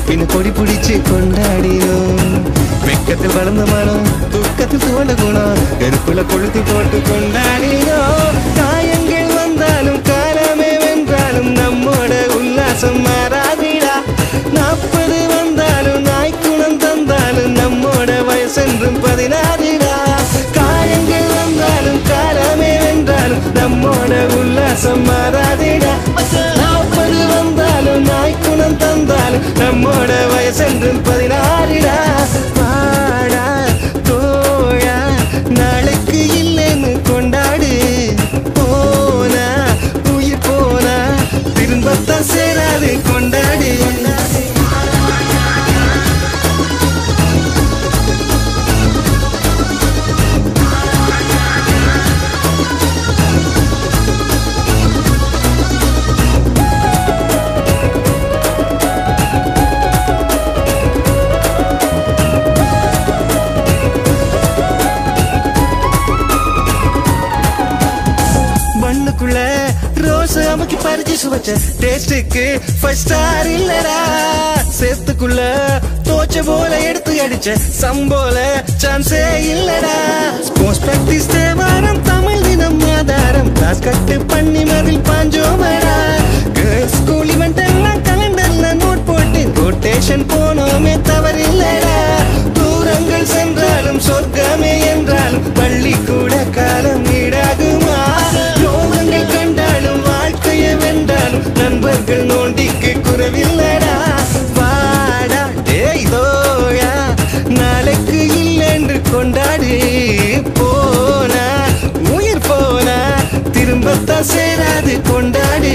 நட்பின் கொடி பிடிச்சு கொண்டாடினோம் வெக்கத்தில் வளர்ந்த மனம் துக்கத்தில் துவண்ட குணம் நெருப்புல கொளுத்தி போட்டு கொண்டாடினோம் காயங்கள் வந்தாலும் காலமே வென்றாலும் நம்மோட உல்லாசம் மாறாதிடா நாற்பது வந்தாலும் நாய்க்குணம் தந்தாலும் நம்மோட வயசென்றும் பதினாறுடா காயங்கள் வந்தாலும் காலமே வென்றாலும் நம்மோட உல்லாசம் மாறாதிடா நாற்பது வந்தாலும் நாய்க்குணம் தந்தாலும் நம்மோட வயசென்றும் பதினாறுடா பாடா தோழா நாளைக்கு இல்லைன்னு கொண்டாடு போனா உயிர் போனா திரும்பத்தான் சேராது கொண்டாடு மண்ணுக்குள்ள ரோஸ் அமுக்கி பறிச்சு சுவச்ச டேஸ்டுக்கு ஃபர்ஸ்ட் ஸ்டார் இல்லடா சேத்துக்குள்ள தோச்ச போல எடுத்து அடிச்ச சம்போல சான்ஸே இல்லடா ஸ்போர்ட்ஸ் பிராக்டிஸ் தேவாரம் தமிழ் தினம் ஆதாரம் கிளாஸ் கட்டு பண்ணி மதில் பாஞ்சோமடா கேர்ள்ஸ் ஸ்கூல் இவெண்ட் எல்லாம் கலண்டர்ல நோட் போட்டு ரொட்டேஷன் போனோமே தவறில்லடா தூரங்கள் சென்றாலும் சொர்க்கமே என்றாலும் பள்ளி கூட காலம் ஈடாகுமா யோகங்கள் கண்டாலும் வாழ்க்கையை வென்றாலும் நண்பர்கள் நோண்டிக்கு குறவில்லடா வாடா டேய் தோழா நாளைக்கு இல்லைன்று கொண்டாடு போனா உயிர் போனா திரும்பத்தான் சேராது கொண்டாடு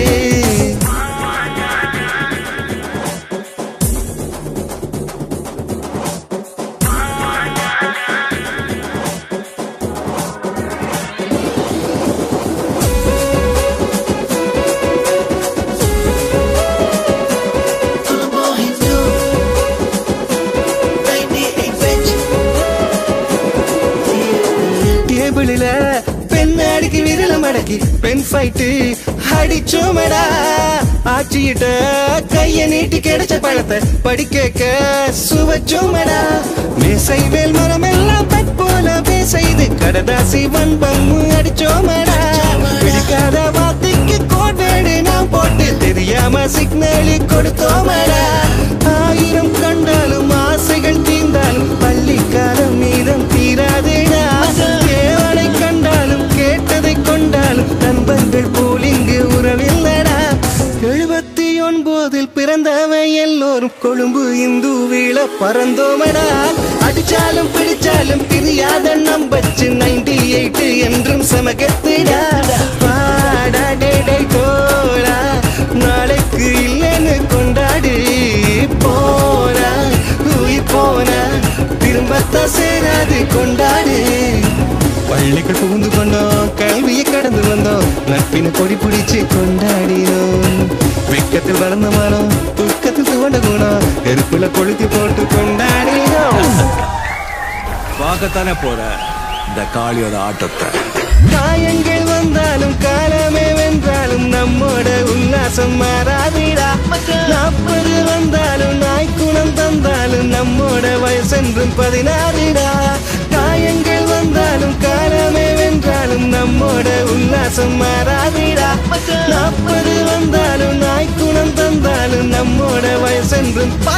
டேபிளில பெண் அடிக்கி விரல மடக்கி பெண் ஃபைட்டு அடிச்சோமடா ஆச்சியிட்ட கைய நீட்டி கிடைச்ச பழத்தை படிக்க சுவச்சோமடா மேசை வேல் மரம் எல்லாம் பட் போல பேசைது கடதாசி வன்பம் அடிச்சோமடா பிடிக்காத வார்த்தைக்கு கோட்வேடு நான் போட்டு தெரியாம சிக்னலி கொடுத்தோமடா ஆயிரம் கண்டாலும் ஆசைகள் தீர்ந்தாலும் பள்ளிக்காலம் மீதம் தீராதேடா தேவனை கண்டாலும் கேட்டதை கொண்டாலும் நண்பர்கள் போல் இங்கு உறவில்லடா எழுபத்தி ஒன்பதில் பிறந்தவன் எல்லோரும் கொழும்பு இந்து வீழ பறந்தோமடா அடிச்சாலும் பிடிச்சாலும் பிரியாத நம்பச்சு நைன்டி எயிட் என்றும் சமகத்திடா பாடா டேடை தோழா நாளைக்கு இல்லைன்னு கொண்டாடு போனா உயிர் போனா திரும்பத்தான் சேராது கொண்டாடு பள்ளிக்குள் புகுந்து கொண்டோம் கல்வியை கடந்து வந்தோம் நட்பின கொடி பிடிச்சு கொண்டாடினோம் வெக்கத்தில் வளர்ந்த மனம் துக்கத்தில் துவண்ட குணம் நெருப்புல கொளுத்தி போட்டு கொண்டாடினோம் பார்க்கத்தானே போற இந்த காளியோட ஆட்டத்தை காயங்கள் வந்தாலும் காலமே வென்றாலும் நம்மோட உல்லாசம் மாறாதிடா நாற்பது வந்தாலும் நாய்க்குணம் தந்தாலும் நம்மோட வயசென்றும் பதினாறுடா காயங்கள் வந்தாலும் காலமே வென்றாலும் நம்மோட உல்லாசம் மாறாதிடா நாற்பது வந்தாலும் நாய்க்குணம் தந்தாலும் நம்மோட வயசென்றும்